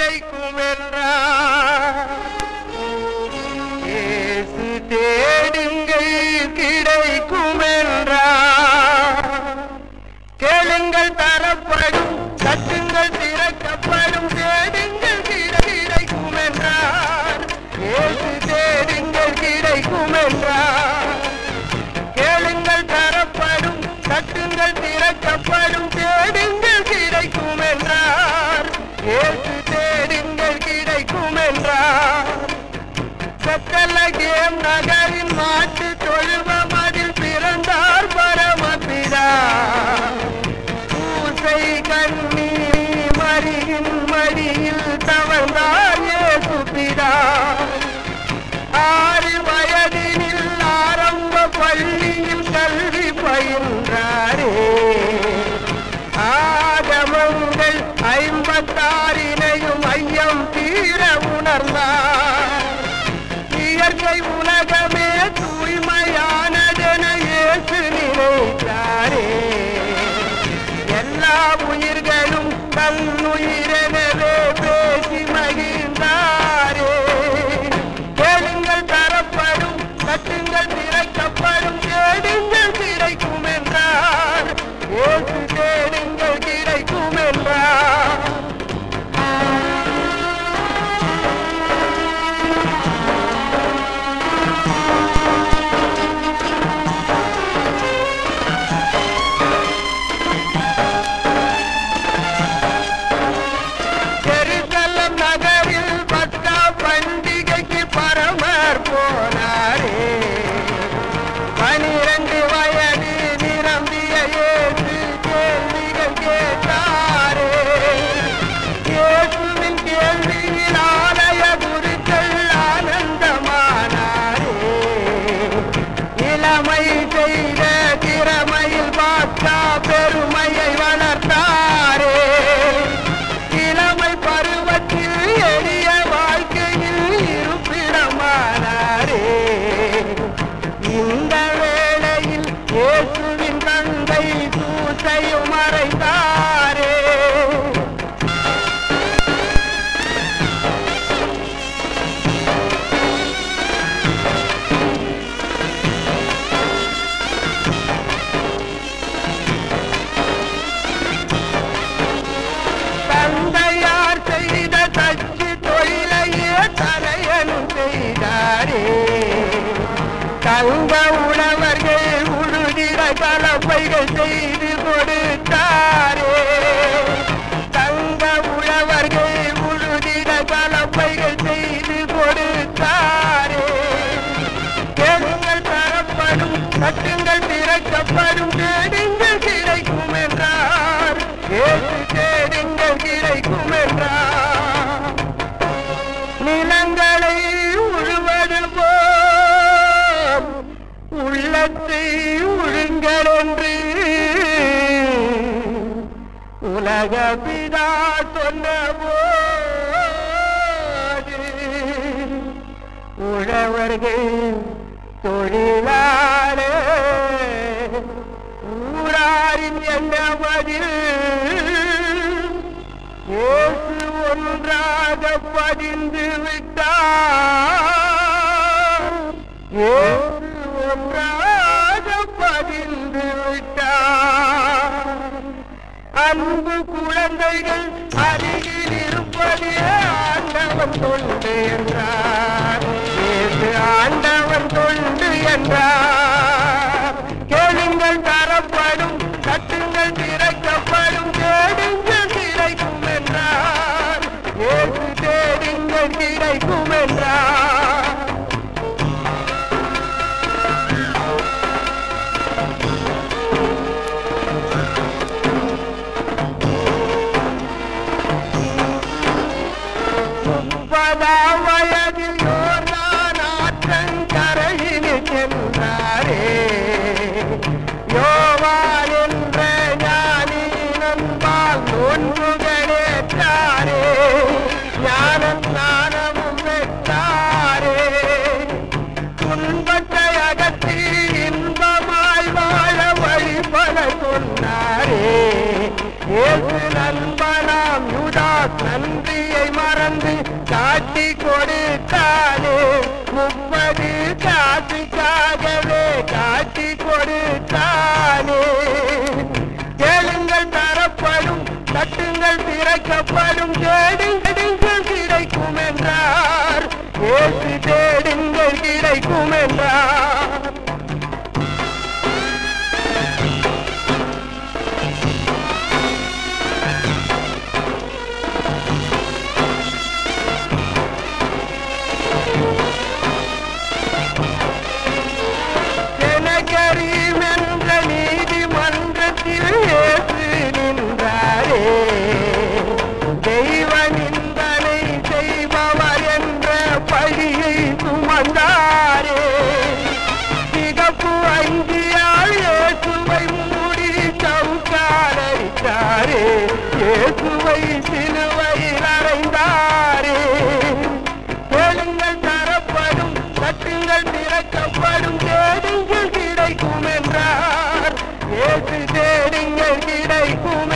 கிடைக்கும் என்றார் இயேசு தேடுங்கள் கிடைக்கும் என்றார் கேளுங்கள் தரப்படும் தட்டுங்கள் திறக்கப்படும் தேடுங்கள் கிடை- கிடைக்கும் என்றார் இயேசு தேடுங்கள் கிடைக்கும் என்றார் கேளுங்கள் தரப்படும் தட்டுங்கள் திறக்கப்படும் தேடுங்கள் கிடைக்கும் என்றார் இயேசு தேடுங்கள் கிடைக்கும் என்றார் சக்கலகேம் நகரின் மாட்டு தொழுவம் அதில் பிறந்தார் பரமபிதா பூசை கண்ணி மரியின் மடியில் தவழ்ந்தார் இயேசு பிதா ஆறு வயதினில் ஆரம்ப பள்ளியில் கல்வி பயின்றாரே ஆகமங்கள் ஐம்பத்தாறினையும் ஐயம் தீர உணர்ந்தார் இயற்கை உலகமே தூய்மையானதென இயேசு நினைத்தாரே எல்லா உயிர்களும் தன்னுயிரெனவே பேசி மகிழ்ந்தாரே கேளுங்கள் தரப்படும் தட்டுங்கள் திறக்கப்படும் கேடுங்கள் கிடைக்கும் என்றார் இயேசு கேடுங்கள் கிடைக்கும் என்றார் ஜெருசலம் நகரில் பத்தா பண்டிகைக்கு பரமர் போனாரே பனிரெண்டு வயது நிரம்பிய இயேசு கேள்விகள் கேட்டாரே இயேசுவின் கேள்வியில் ஆலய குருக்கள் ஆனந்தமானாரே இளமை செய்த திறமையில் பார்த்தா பெருமையை வளர்த்தாரே இளமை பருவத்தில் எளிய வாழ்க்கையில் இருப்பிடமானாரே இந்த வேளையில் இயேசுவின் தந்தை சூசையும் மறைந்தாரே தந்தையார் செய்த தச்சு தொழிலையே தலையனும் செய்தாரே தங்க உழவர்கள் உழுதிட கலப்பைகள் செய்து கொடுத்தாரே தங்க உழவர்கள் உழுதிட கலப்பைகள் செய்து கொடுத்தாரே கேளுங்கள் தரப்படும் தட்டுங்கள் திறக்கப்படும் தேடுங்கள் கிடைக்கும் என்றார் ஏசு தேடுங்கள் கிடைக்கும் என்றார் நிலங்களை உழுவது போல் உள்ளத்தை உழுங்கள் என்று உலக பிதா சொன்ன போது உழவர்கள் தொழிலாளே ஊராரின் என்ன பதில் இயேசு ஒன்றாக பதிந்து விட்டார் இயேசு ஒன்றாக பதிந்து விட்டார் அன்பு குழந்தைகள் அருகில் இருப்பதே ஆண்டவன் தொண்டு என்றார் இயேசு ஆண்டவன் தொண்டு என்றார் கேளுங்கள் தரப்படும் தட்டுங்கள் திறக்கப்படும் தேடுங்கள் கிடைக்கும் என்றார் இயேசு தேடுங்கள் கிடைக்கும் என்றார் முப்பதாம் வயதில் யோர்தான் ஆற்றங்கரையில் சென்றாரே யோவான் என்ற ஞானி நண்பால் நோன்புகளேற்றாரே ஞானம் ஞானமும் பெற்றாரே துன்பத்தை அகற்றி இன்பமாய் வாழ வழிபட சொன்னாரே இயேசு இயேசு நண்பனாம் யூதாஸ் நன்றியை மறந்து காட்டி கொடுத்தானே முப்பது காசுக்காகவே காட்டி கொடுத்தானே கேளுங்கள் தரப்படும் தட்டுங்கள் திறக்கப்படும் தேடுங்கள் கிடைக்கும் என்றார் ஏசு தேடுங்கள் கிடைக்கும் என்றார் செனகரீம் என்ற நீதிமன்றத்தில் இயேசு நின்றாரே தெய்வ நிந்தனை செய்பவர் என்ற பழியை சுமந்தாரே சிகப்பு அங்கியால் இயேசுவை மூடி சவுக்காரடித்தாரே இயேசுவை சிலுவையில் அறைந்தாரே கேளுங்கள் தரப்படும் தட்டுங்கள் திறக்கப்படும் தேடுங்கள் கிடைக்கும் என்றார் ஏசு தேடுங்கள் கிடைக்கும்